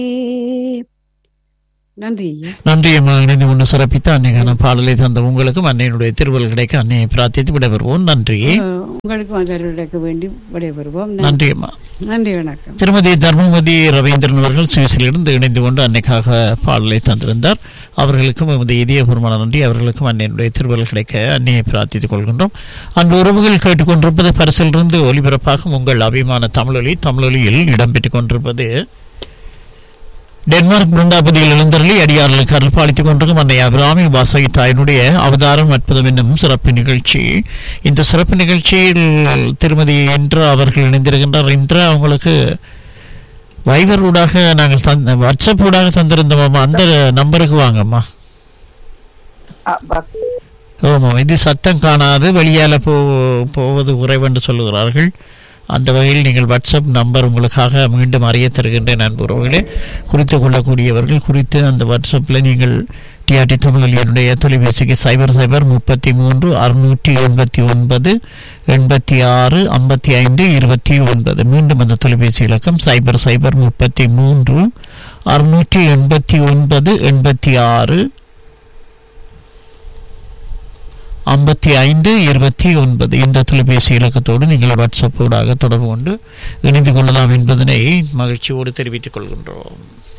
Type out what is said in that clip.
நன்றி ஐயா நன்றி அம்மா இணைந்து கொண்டு சிறப்பித்த அன்னைக்கான பாடலை தந்த உங்களுக்கும் அன்னையினுடைய திருவள் கிடைக்க அன்னையை பிரார்த்தித்து விடைபெறுவோம் நன்றி அஹ், உங்களுக்கும் அதற்கு வேண்டி விடைபெறுவோம் நன்றி. நன்றி அம்மா நன்றி வணக்கம் திருமதி தர்மவதி ரவீந்திரன் அவர்கள் சுவிஸிலிருந்து இணைந்து கொண்டு அன்னைக்காக பாடலை தந்திருந்தார் அவர்களுக்கும் எமது இதயபூர்வமான நன்றி அவர்களுக்கும் அன்னையினுடைய திருவள் கிடைக்க அன்னையை பிரார்த்தித்துக் கொள்கின்றோம் அந்த உறவுகள் கேட்டுக்கொண்டிருப்பது பரிசிலிருந்து ஒலிபரப்பாகும் உங்கள் அபிமான தமிழொலி தமிழொலியில் இடம்பெற்றுக் கொண்டிருப்பது டென்மார்க் பிருந்தாபதியில் எழுந்தருளி அடியார்களுக்கு அருள்பாலித்துக் கொண்டிருக்கும் அன்னை அபிராமி வாசகி தாயினுடைய அவதாரம் அற்புதம் என்னும் சிறப்பு நிகழ்ச்சி இந்த சிறப்பு நிகழ்ச்சியில் திருமதி இந்திரா அவர்கள் இணைந்திருக்கின்றார் இந்திரா அவங்களுக்கு வைபர் ஊடாக நாங்கள் தந்த வாட்ஸ்அப் ஊடாக தந்திருந்தோம்மா அந்த நம்பருக்கு வாங்கம்மா ஆமாம் இது சத்தம் காணாது வெளியால போ போவது குறைவென்று சொல்லுகிறார்கள் அந்த வகையில் நீங்கள் வாட்ஸ்அப் நம்பர் உங்களுக்காக மீண்டும் அறிய தருகின்றேன் நண்பர்களே குறித்து கொள்ளக்கூடியவர்கள் குறித்து அந்த வாட்ஸ்அப்பில் நீங்கள் டிஆர்டி தமிழொலியனுடைய தொலைபேசிக்கு சைபர் சைபர் முப்பத்தி மூன்று அறுநூற்றி எண்பத்தி ஒன்பது எண்பத்தி ஆறு ஐம்பத்தி ஐந்து இருபத்தி ஒன்பது மீண்டும் அந்த தொலைபேசி இலக்கம் சைபர் சைபர் முப்பத்தி மூன்று அறுநூற்றி எண்பத்தி ஒன்பது எண்பத்தி ஆறு ஐம்பத்தி ஐந்து இருபத்தி ஒன்பது இந்த தொலைபேசி இலக்கத்தோடு நீங்கள் வாட்ஸ்அப் ஊடாக தொடர்பு கொண்டு இணைந்து கொள்ளலாம் என்பதனை மகிழ்ச்சியோடு தெரிவித்துக் கொள்கின்றோம்